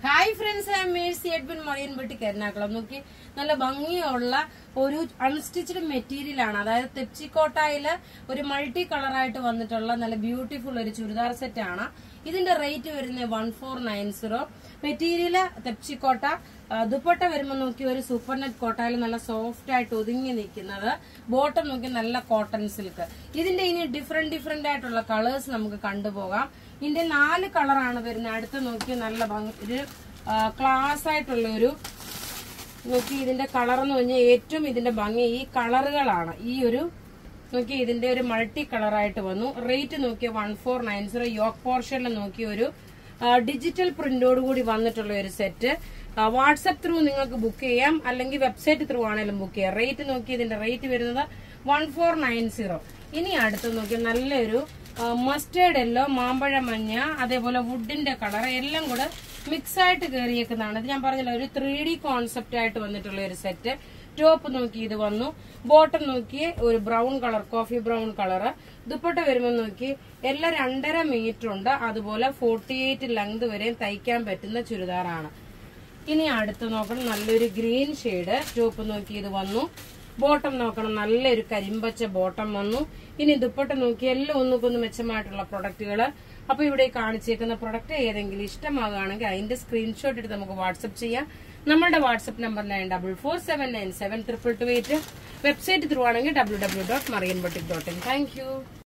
hi friends I Mercy Edwin Marian boutique Ernakulam നോക്കി നല്ല ഭംഗിയുള്ള ഒരു അൺസ്റ്റിച്ച്ഡ് മെറ്റീരിയൽ ആണ് അതായത് തെച്ചിക്കോട്ടായില് ഒരു മൾട്ടി കളറായിട്ട് വന്നിട്ടുള്ള നല്ല ബ്യൂട്ടിഫുൾ ഒരു ചുരിദാർ സെറ്റ് ആണ് ഇതിന്റെ റേറ്റ് വരുന്നത് one four nine zero material തെച്ചിക്കോട്ട ആ, ദുപ്പട്ട വരുമ്പോൾ നോക്കി ഒരു സൂപ്പർ നെറ്റ് കോട്ടയിൽ നല്ല സോഫ്റ്റ് ആയിട്ട് ഒതുങ്ങി നിൽക്കുന്നത് ബോട്ടം നോക്കി നല്ല കോട്ടൺ സിൽക്ക് ഇതിന്റെ ഇനി ഡിഫറെന്റ് ഡിഫറെന്റ് ആയിട്ടുള്ള കളേഴ്സ് നമുക്ക് കണ്ടുപോകാം ഇതിന്റെ നാല് കളറാണ് വരുന്നത് അടുത്ത് നോക്കി നല്ല ഭംഗി ഒരു ക്ലാസ് ആയിട്ടുള്ള ഒരു നോക്കി ഇതിന്റെ കളർ എന്ന് പറഞ്ഞാൽ ഏറ്റവും ഇതിന്റെ ഭംഗി ഈ കളറുകളാണ് ഈ ഒരു നോക്കി ഇതിന്റെ ഒരു മൾട്ടി കളറായിട്ട് വന്നു റേറ്റ് നോക്കിയ one four nine zero yoke പോർഷനിൽ നോക്കിയ ഒരു ഡിജിറ്റൽ പ്രിന്റോട് കൂടി വന്നിട്ടുള്ള ഒരു സെറ്റ് വാട്സപ്പ് ത്രൂ നിങ്ങൾക്ക് ബുക്ക് ചെയ്യാം അല്ലെങ്കിൽ വെബ്സൈറ്റ് ത്രൂ ആണെങ്കിലും ബുക്ക് ചെയ്യാം റേറ്റ് നോക്കി ഇതിന്റെ റേറ്റ് വരുന്നത് വൺ ഫോർ നയൻ സീറോ ഇനി അടുത്ത് നോക്കി നല്ലൊരു മസ്റ്റേർഡ് യെല്ലോ മാമ്പഴ മഞ്ഞ അതേപോലെ വുഡിന്റെ കളർ എല്ലാം കൂടെ മിക്സ് ആയിട്ട് കയറിയേക്കുന്നതാണ് ഇത് ഞാൻ പറഞ്ഞില്ല ഒരു ത്രീ ഡി കോൺസെപ്റ്റ് ആയിട്ട് വന്നിട്ടുള്ള ഒരു സെറ്റ് ടോപ്പ് നോക്കി ഇത് വന്നു ബോട്ടം നോക്കി ഒരു brown colour coffee brown colour dupatta വരുമ്പോൾ നോക്കി എല്ലാം രണ്ടര മീറ്റർ ഉണ്ട് അതുപോലെ ഫോർട്ടി എയ്റ്റ് ലെങ്ത് വരെയും തയ്ക്കാൻ പറ്റുന്ന ചുരിദാറാണ് ഇനി അടുത്ത് നോക്കണം നല്ലൊരു ഗ്രീൻ ഷെയ്ഡ് ടോപ്പ് നോക്കി ഇത് വന്നു ബോട്ടം നോക്കണം നല്ലൊരു കരിമ്പച്ച ബോട്ടം വന്നു ഇനി ദുപ്പട്ട നോക്കി എല്ലാം ഒന്നുകൊന്ന് മെച്ചമായിട്ടുള്ള പ്രൊഡക്റ്റുകൾ അപ്പൊ ഇവിടെ കാണിച്ചേക്കുന്ന പ്രൊഡക്റ്റ് ഏതെങ്കിലും ഇഷ്ടമാകുകയാണെങ്കിൽ അതിന്റെ സ്ക്രീൻഷോട്ട് എടുത്ത് നമുക്ക് വാട്സപ്പ് ചെയ്യാം നമ്മളുടെ WhatsApp number nine double four seven nine seven triple two eight website through ആണെങ്കിൽ W W dot Marian boutique dot in thank U